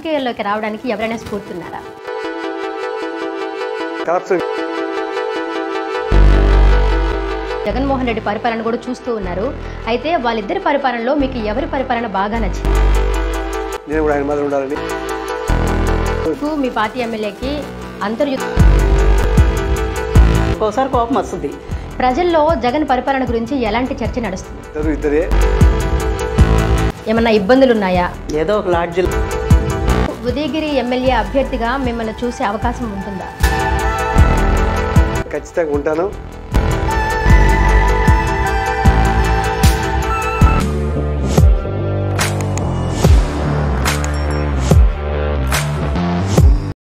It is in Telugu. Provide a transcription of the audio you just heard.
రాజకీయాల్లోకి రావడానికి ఎవరైనా స్ఫూర్తున్నారా కరప్షన్ జగన్మోహన్ రెడ్డి పరిపాలన కూడా చూస్తూ ఉన్నారు అయితే వాళ్ళిద్దరి పరిపాలనలో మీకు ఎవరి పరిపాలన బాగా నచ్చింది నేను కూడా ఆయన మాదిరి ఉండాలని మీకు మీ పార్టీ ఎమ్మెల్యేకి అంతర్యు ఒక్కోసారి కోపం వస్తుంది ప్రజల్లో జగన్ పరిపాలన గురించి ఎలాంటి చర్చ నడుస్తుంది ఇద్దరు ఇద్దరే ఏమన్నా ఇబ్బందులు ఉన్నాయా ఏదో ఒక లాడ్జిల్ ఉదయగిరి ఎమ్మెల్యే అభ్యర్థిగా మిమ్మల్ని చూసే అవకాశం ఉంటుందా ఖచ్చితంగా ఉంటాను